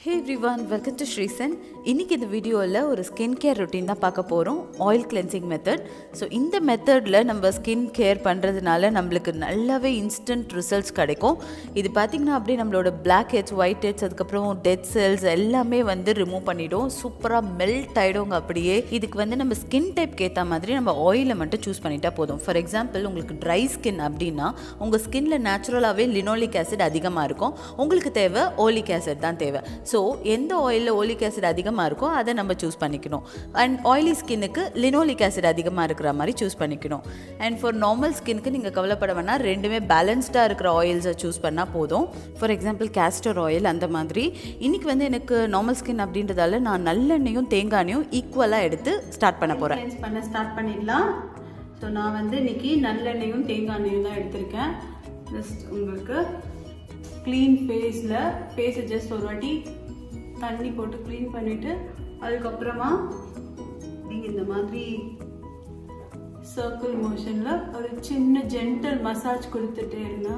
hey everyone welcome to ஸ்ரீசன் இன்றைக்கி இந்த வீடியோவில் ஒரு ஸ்கின் கேர் ரொட்டீன் தான் பார்க்க போகிறோம் ஆயில் கிளென்சிங் மெத்தட் ஸோ இந்த மெத்தடில் நம்ம ஸ்கின் கேர் பண்ணுறதுனால நம்மளுக்கு நல்லாவே இன்ஸ்டன்ட் ரிசல்ட்ஸ் கிடைக்கும் இது பார்த்திங்கன்னா அப்படியே நம்மளோட பிளாக் ஹெட்ஸ் ஒயிட் ஹெட்ஸ் அதுக்கப்புறம் டெட் செல்ஸ் எல்லாமே வந்து ரிமூவ் பண்ணிடும் சூப்பராக மெல்ட் ஆகிடுங்க அப்படியே இதுக்கு வந்து நம்ம ஸ்கின் டைப்க்கு ஏற்ற மாதிரி நம்ம ஆயிலை மட்டும் சூஸ் பண்ணிட்டா போதும் ஃபார் எக்ஸாம்பிள் உங்களுக்கு ட்ரை ஸ்கின் அப்படின்னா உங்கள் ஸ்கின்ல நேச்சுரலாகவே லினோலிக் ஆசிட் அதிகமாக இருக்கும் உங்களுக்கு தேவை ஓலிக் ஆசிட் தான் தேவை ஸோ எந்த ஆயிலில் ஓலிக் ஆசிட் அதிகமாக இருக்கோ அதை நம்ம சூஸ் பண்ணிக்கணும் அண்ட் ஆயிலி ஸ்கின்னுக்கு லினோலிக் ஆசிட் அதிகமாக இருக்கிற மாதிரி சூஸ் பண்ணிக்கணும் அண்ட் ஃபார் நார்மல் ஸ்கின்னுக்கு நீங்கள் கவலைப்பட வேணால் ரெண்டுமே பேலன்ஸ்டாக இருக்கிற ஆயில்ஸை சூஸ் பண்ணால் போதும் ஃபார் எக்ஸாம்பிள் கேஸ்டர் ஆயில் அந்த மாதிரி இன்றைக்கி வந்து எனக்கு நார்மல் ஸ்கின் அப்படின்றதால நான் நல்லெண்ணெயும் தேங்காயும் ஈக்குவலாக எடுத்து ஸ்டார்ட் பண்ண போகிறேன் கிளென்ஸ் பண்ண ஸ்டார்ட் பண்ணிடலாம் ஸோ நான் வந்து இன்னைக்கு நல்லெண்ணெயும் தேங்காய் எண்ணெயும் தான் எடுத்திருக்கேன் ஜஸ்ட் உங்களுக்கு க்ளீன் ஃபேஸில் ஃபேஸை ஜஸ்ட் ஒரு வாட்டி தண்ணி போட்டு க்ளீன் பண்ணிவிட்டு அதுக்கப்புறமா நீங்கள் இந்த மாதிரி சர்க்கிள் மோஷனில் ஒரு சின்ன ஜென்டல் மசாஜ் கொடுத்துட்டே இருங்க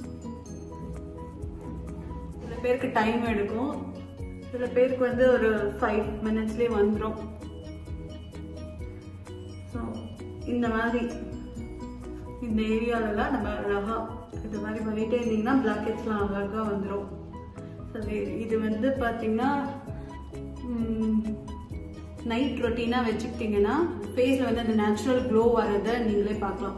சில பேருக்கு டைம் எடுக்கும் சில பேருக்கு வந்து ஒரு ஃபைவ் மினிட்ஸ்லேயே வந்துடும் ஸோ இந்த மாதிரி இந்த ஏரியாலலாம் நம்ம அழகாக இது மாதிரி பண்ணிகிட்டே இருந்தீங்கன்னா பிளாக்கெட்ஸ்லாம் அழகாக வந்துடும் ஸோ இது வந்து பார்த்தீங்கன்னா நைட் ரொட்டீனாக வச்சுக்கிட்டிங்கன்னா ஃபேஸில் வந்து அந்த நேச்சுரல் க்ளோ வரதை நீங்களே பார்க்கலாம்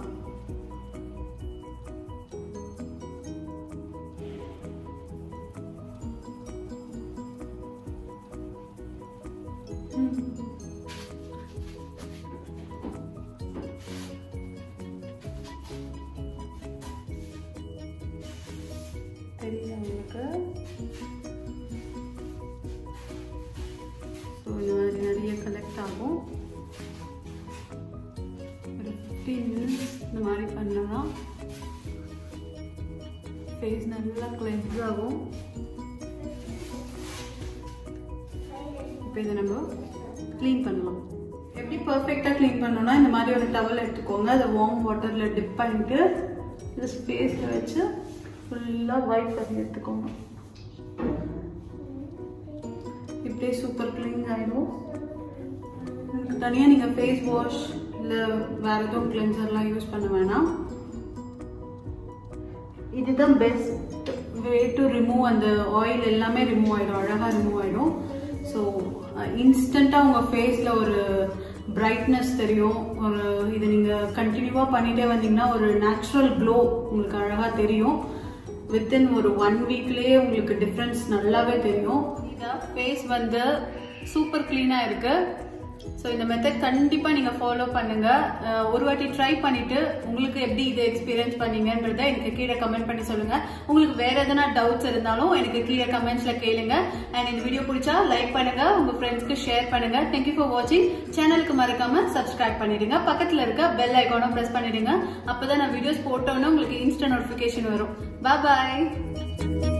தெரியுது உங்களுக்கு ஸோ இந்த மாதிரி நிறைய கலெக்ட் ஆகும் ஒரு ஃபிஃப்டீன் மினிட்ஸ் இந்த மாதிரி பண்ணோம்னா ஃபேஸ் நல்லா கிளென்ஸ் ஆகும் இப்போ இதை நம்ம க்ளீன் பண்ணலாம் எப்படி பர்ஃபெக்டாக க்ளீன் பண்ணணும்னா இந்த மாதிரி ஒரு டவல் எடுத்துக்கோங்க அதை வார்ம் வாட்டரில் டிப் பண்ணிட்டு இந்த ஸ்பேஸில் வச்சு ஃபுல்லாக வைப் பண்ணி எடுத்துக்கோங்க இப்படியே சூப்பர் க்ளீன் ஆகிடும் இதுக்கு தனியாக நீங்கள் ஃபேஸ் வாஷ் இல்லை வேறு எதுவும் கிளென்சர்லாம் யூஸ் பண்ண வேணாம் இதுதான் பெஸ்ட் வே டு ரிமூவ் அந்த ஆயில் எல்லாமே ரிமூவ் ஆகிடும் அழகாக ரிமூவ் ஆகிடும் ஸோ இன்ஸ்டண்ட்டாக உங்கள் ஃபேஸில் ஒரு பிரைட்னஸ் தெரியும் ஒரு இதை நீங்கள் கண்டினியூவாக பண்ணிகிட்டே வந்தீங்கன்னா ஒரு நேச்சுரல் க்ளோ உங்களுக்கு அழகாக தெரியும் வித்தின் ஒரு ஒன் வீக்லேயே உங்களுக்கு டிஃப்ரென்ஸ் நல்லாவே தெரியும் இதான் ஃபேஸ் வந்து சூப்பர் க்ளீனாக இருக்குது ஸோ இந்த மெத்தட் கண்டிப்பாக நீங்கள் ஃபாலோ பண்ணுங்கள் ஒரு வாட்டி ட்ரை பண்ணிவிட்டு உங்களுக்கு எப்படி இதை எக்ஸ்பீரியன்ஸ் பண்ணீங்கன்றத எனக்கு கீழே கமெண்ட் பண்ணி சொல்லுங்கள் உங்களுக்கு வேறு எதனா டவுட்ஸ் இருந்தாலும் எனக்கு கீழே கமெண்ட்ஸில் கேளுங்க அண்ட் இந்த வீடியோ பிடிச்சா லைக் பண்ணுங்கள் உங்கள் ஃப்ரெண்ட்ஸ்க்கு ஷேர் பண்ணுங்கள் தேங்க்யூ ஃபார் வாட்சிங் சேனலுக்கு மறக்காமல் சப்ஸ்கிரைப் பண்ணிடுங்க பக்கத்தில் இருக்க பெல் ஐக்கானும் ப்ரெஸ் பண்ணிடுங்க அப்போ தான் நான் வீடியோஸ் போட்டோன்னு உங்களுக்கு இன்ஸ்டன்ட் நோட்டிஃபிகேஷன் வரும் பாய்